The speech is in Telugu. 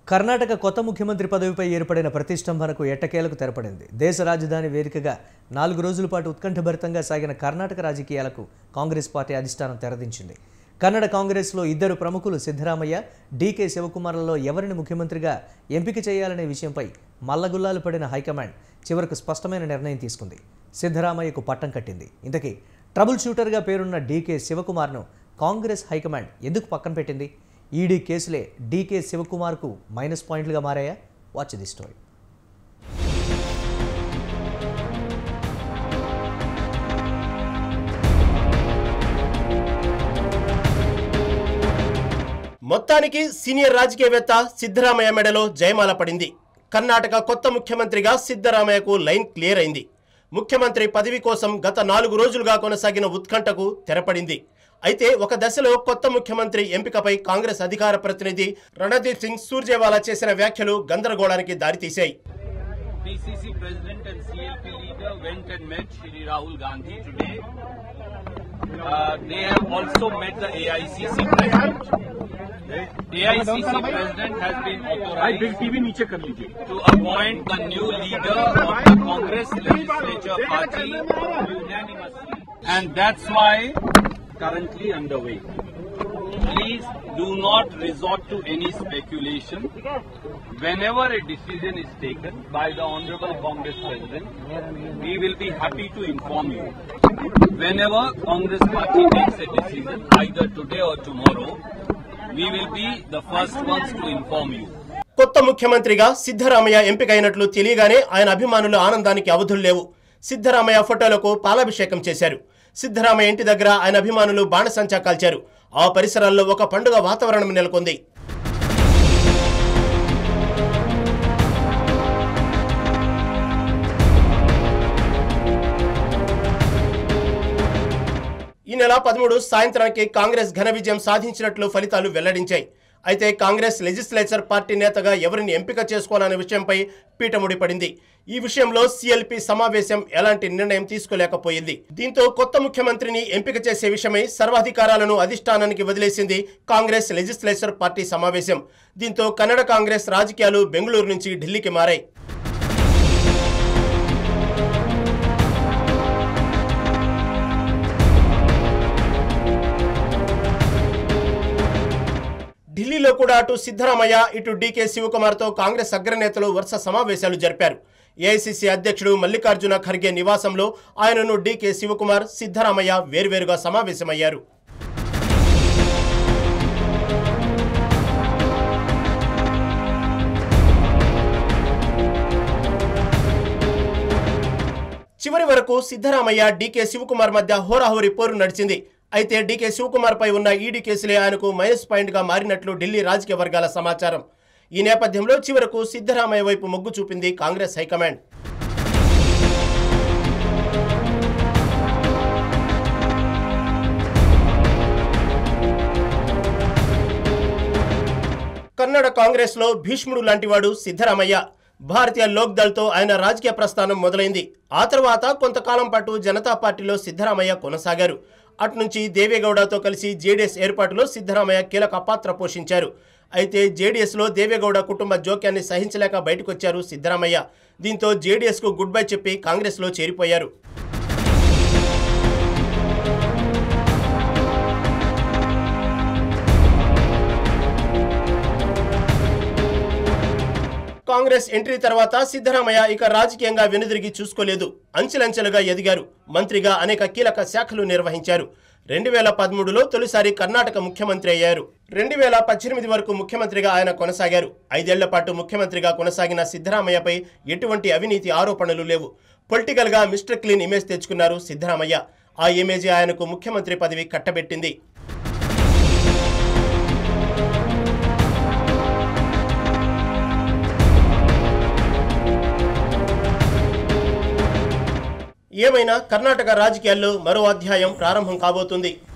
కర్ణాటక కొత్త ముఖ్యమంత్రి పదవిపై ఏర్పడిన ప్రతిష్టంభనకు ఎట్టకేలకు తెరపడింది దేశ రాజధాని వేదికగా నాలుగు రోజుల పాటు ఉత్కంఠభరితంగా సాగిన కర్ణాటక రాజకీయాలకు కాంగ్రెస్ పార్టీ అధిష్టానం తెరదించింది కన్నడ కాంగ్రెస్లో ఇద్దరు ప్రముఖులు సిద్ధరామయ్య డీకే శివకుమార్లలో ఎవరిని ముఖ్యమంత్రిగా ఎంపిక చేయాలనే విషయంపై మల్లగుల్లాలు పడిన హైకమాండ్ చివరకు స్పష్టమైన నిర్ణయం తీసుకుంది సిద్ధరామయ్యకు పట్టం కట్టింది ఇంతకీ ట్రబుల్ షూటర్గా పేరున్న డీకే శివకుమార్ను కాంగ్రెస్ హైకమాండ్ ఎందుకు పక్కన పెట్టింది ఈడీ కేసులే డీకే శివకుమార్కు మైనస్ పాయింట్లుగా మారాయా వాచ్ ది స్టోరీ మొత్తానికి సీనియర్ రాజకీయవేత్త సిద్ధరామయ్య మెడలో జయమాల పడింది కర్ణాటక కొత్త ముఖ్యమంత్రిగా సిద్ధరామయ్యకు లైన్ క్లియర్ అయింది ముఖ్యమంత్రి పదవి కోసం గత నాలుగు రోజులుగా కొనసాగిన ఉత్కంఠకు తెరపడింది అయితే ఒక దశలో కొత్త ముఖ్యమంత్రి ఎంపికపై కాంగ్రెస్ అధికార ప్రతినిధి రణదీప్ సింగ్ సూర్జేవాలా చేసిన వ్యాఖ్యలు గందరగోళానికి దారితీశాయి PCC president and CLP leader went and met Shri Rahul Gandhi today. Uh, they have also met the AICC president. AICC president has been authorized to appoint the new leader of the Congress legislature party unanimously. And that's why currently underway. Please do not resort to any speculation. Whenever a decision is taken by the Honorable Congress President, we will be happy to inform you. Whenever Congress Party makes a decision, either today or tomorrow, we will be the first ones to inform you. కొత్త ముఖ్యమంత్రిగా సిద్ధరామయ్య ఎంపికైనట్లు తెలియగానే ఆయన అభిమానుల ఆనందానికి అవధులు లేవు సిద్ధరామయ్య ఫోటోలకు పాలాభిషేకం చేశారు సిద్ధరామయ్య ఇంటి దగ్గర ఆయన అభిమానులు బాణసంచా కాల్చారు ఆ పరిసరాల్లో ఒక పండుగ వాతావరణం నెలకొంది ఈ నెల పదమూడు సాయంత్రానికి కాంగ్రెస్ ఘన విజయం సాధించినట్లు ఫలితాలు వెల్లడించాయి అయితే కాంగ్రెస్ లెజిస్లేచర్ పార్టీ నేతగా ఎవరిని ఎంపిక చేసుకోవాలనే విషయంపై పీఠముడి పడింది ఈ విషయంలో సిఎల్పి సమావేశం ఎలాంటి నిర్ణయం తీసుకోలేకపోయింది దీంతో కొత్త ముఖ్యమంత్రిని ఎంపిక చేసే విషయమై సర్వాధికారాలను అధిష్టానానికి వదిలేసింది కాంగ్రెస్ లెజిస్లేచర్ పార్టీ సమావేశం దీంతో కన్నడ కాంగ్రెస్ రాజకీయాలు బెంగళూరు నుంచి ఢిల్లీకి మారాయి ఢిల్లీలో కూడా అటు సిద్ధరామయ్య ఇటు డీకే శివకుమార్తో కాంగ్రెస్ అగ్రనేతలు వరుస సమావేశాలు జరిపారు ఏఐసిసి అధ్యక్షుడు మల్లికార్జున ఖర్గే నివాసంలో ఆయనను డీకే శివకుమార్ సిద్ధరామయ్య వేర్వేరుగా సమావేశమయ్యారు చివరి వరకు సిద్ధరామయ్య డీకే శివకుమార్ మధ్య హోరాహోరీ పోరు నడిచింది అయితే డీకే శివకుమార్ పై ఉన్న ఈడీ కేసులే ఆయనకు మైనస్ పాయింట్ గా మారినట్లు ఢిల్లీ రాజకీయ వర్గాల సమాచారం ఈ నేపథ్యంలో చివరకు సిద్ధరామయ్య వైపు మొగ్గు చూపింది కాంగ్రెస్ హైకమాండ్ కన్నడ కాంగ్రెస్ లో భీష్ముడు లాంటివాడు సిద్ధరామయ్య భారతీయ లోక్ దళ్తో ఆయన రాజకీయ ప్రస్థానం మొదలైంది ఆ తర్వాత కొంతకాలం పాటు జనతా పార్టీలో సిద్ధరామయ్య కొనసాగారు అట్నుంచి దేవేగౌడతో కలిసి జేడీఎస్ ఏర్పాటులో సిద్ధరామయ్య కీలక పాత్ర పోషించారు అయితే జేడీఎస్లో దేవేగౌడ కుటుంబ జోక్యాన్ని సహించలేక బయటకొచ్చారు సిద్ధరామయ్య దీంతో జేడీఎస్కు గుడ్ బై చెప్పి కాంగ్రెస్లో చేరిపోయారు కాంగ్రెస్ ఎంట్రీ తర్వాత సిద్ధరామయ్య ఇక రాజకీయంగా వెనుదిరిగి చూసుకోలేదు అంచెలంచెలుగా ఎదిగారు మంత్రిగా అనేక కీలక శాఖలు నిర్వహించారు రెండు వేల పదమూడులో తొలిసారి కర్ణాటక ముఖ్యమంత్రి అయ్యారు రెండు వేల పద్దెనిమిది వరకు ముఖ్యమంత్రిగా ఆయన కొనసాగారు ఐదేళ్ల పాటు ముఖ్యమంత్రిగా కొనసాగిన సిద్ధరామయ్యపై ఎటువంటి అవినీతి ఆరోపణలు లేవు పొలిటికల్ గా మిస్టర్ క్లీన్ ఇమేజ్ తెచ్చుకున్నారు సిద్ధరామయ్య ఆ ఇమేజే ఆయనకు ముఖ్యమంత్రి పదవి కట్టబెట్టింది ఏమైనా కర్ణాటక రాజకీయాల్లో మరో అధ్యాయం ప్రారంభం కాబోతుంది